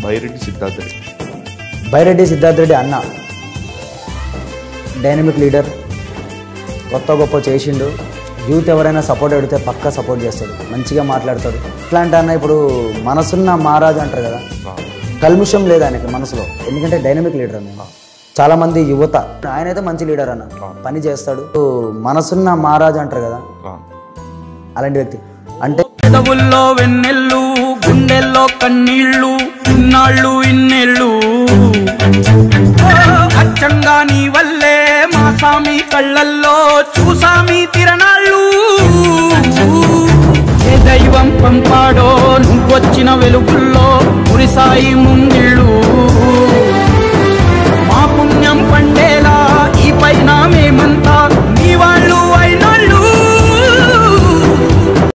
బైరెడ్డి సిద్ధార్థ రెడ్డి బైరెడ్డి సిద్ధార్థ రెడ్డి అన్న dynamic leader కొత్త గొప్ప చేసిండు యూత్ ఎవరైనా సపోర్ట్ అడిగితే పక్కా సపోర్ట్ చేస్తాడు మంచిగా మాట్లాడతాడు ఇట్లాంటి అన్న ఇప్పుడు మనసున్న మహారాజు అంటారు కదా కల్ముషం లేదు ఆయనకి మనసులో ఎందుకంటే డైనమిక్ లీడర్ అన్న చాలా మంది యువత ఆయన అయితే మంచి లీడర్ అన్న పని చేస్తాడు మనసున్న మహారాజు అంటారు కదా అలాంటి వ్యక్తి అంటే పెదవుల్లో వెన్నెల్లు గుండెల్లో కన్నీళ్ళు ఇన్నాళ్ళు ఇన్నేళ్ళు ఓ, అచ్చంగా నీ వల్లే మా సామి కళ్ళల్లో చూసామి తిరణాళ్ళు ఏ దైవం పంపాడో నువ్వొచ్చిన వెలుగుల్లో కురిసాయి ముంగిళ్ళు మా పుణ్యం పండేలా ఈ పైన మేమంతా